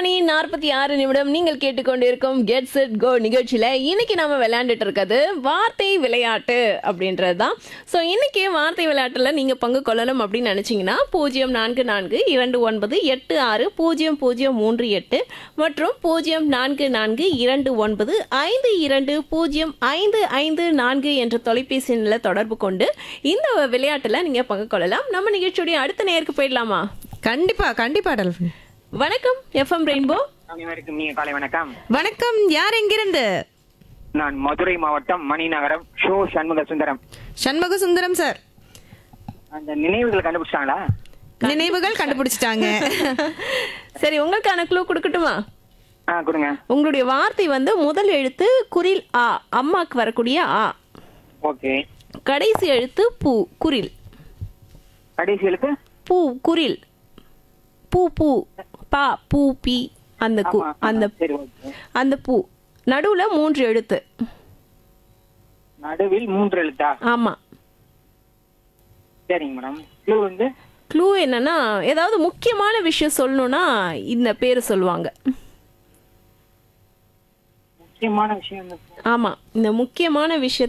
மணி நாற்பத்தி ஆறு நிமிடம் நீங்கள் கேட்டுக்கொண்டிருக்கும் கெட் செட் கோ நிகழ்ச்சியில் இன்னைக்கு நம்ம விளையாண்டுட்டு இருக்கிறது வார்த்தை விளையாட்டு அப்படின்றது தான் ஸோ இன்னைக்கு வார்த்தை விளையாட்டில் நீங்கள் பங்கு கொள்ளணும் அப்படின்னு நினச்சிங்கன்னா பூஜ்ஜியம் நான்கு நான்கு இரண்டு ஒன்பது எட்டு ஆறு பூஜ்ஜியம் பூஜ்ஜியம் மூன்று எட்டு மற்றும் பூஜ்ஜியம் நான்கு நான்கு இரண்டு ஒன்பது ஐந்து இரண்டு பூஜ்ஜியம் ஐந்து ஐந்து நான்கு என்ற தொலைபேசி எண்ணில் தொடர்பு கொண்டு இந்த விளையாட்டில் நீங்கள் பங்கு கொள்ளலாம் நம்ம நிகழ்ச்சியுடைய அடுத்த நேருக்கு போயிடலாமா கண்டிப்பா கண்டிப்பா டல்ஃபின் வணக்கம் எஃப்எம் ரெயின்போ அனைவருக்கும் நீங்க காலை வணக்கம் வணக்கம் யார் எங்கிருந்து நான் மதுரை மாவட்டம் மணிநகரம் ஷோ சண்முக சுந்தரம் சண்முக சுந்தரம் சார் அந்த நினைவுகள் கண்டுபிடிச்சிட்டாங்களா நினைவுகள் கண்டுபிடிச்சிட்டாங்க சரி உங்களுக்கான க்ளூ கொடுக்கட்டுமா ஆ கொடுங்க உங்களுடைய வார்த்தை வந்து முதல் எழுத்து குரில் ஆ அம்மாக்கு வரக்கூடிய ஆ ஓகே கடைசி எழுத்து பூ குரில் கடைசிகளுக்கு பூ குரில் பூ பூ பா பூ பி அந்த கு ஆமா, அந்த சரி ஓகே அந்த பூ நடுவுல மூன்று எழுத்து நடுவில் மூன்று எழுத்தா ஆமா சரிங்க மேடம் க்ளூ வந்து க்ளூ என்னன்னா ஏதாவது முக்கியமான விஷயம் சொல்லணும்னா இந்த பேர் சொல்லுவாங்க முக்கியமான விஷயம் வந்து ஆமா இந்த முக்கியமான விஷயத்த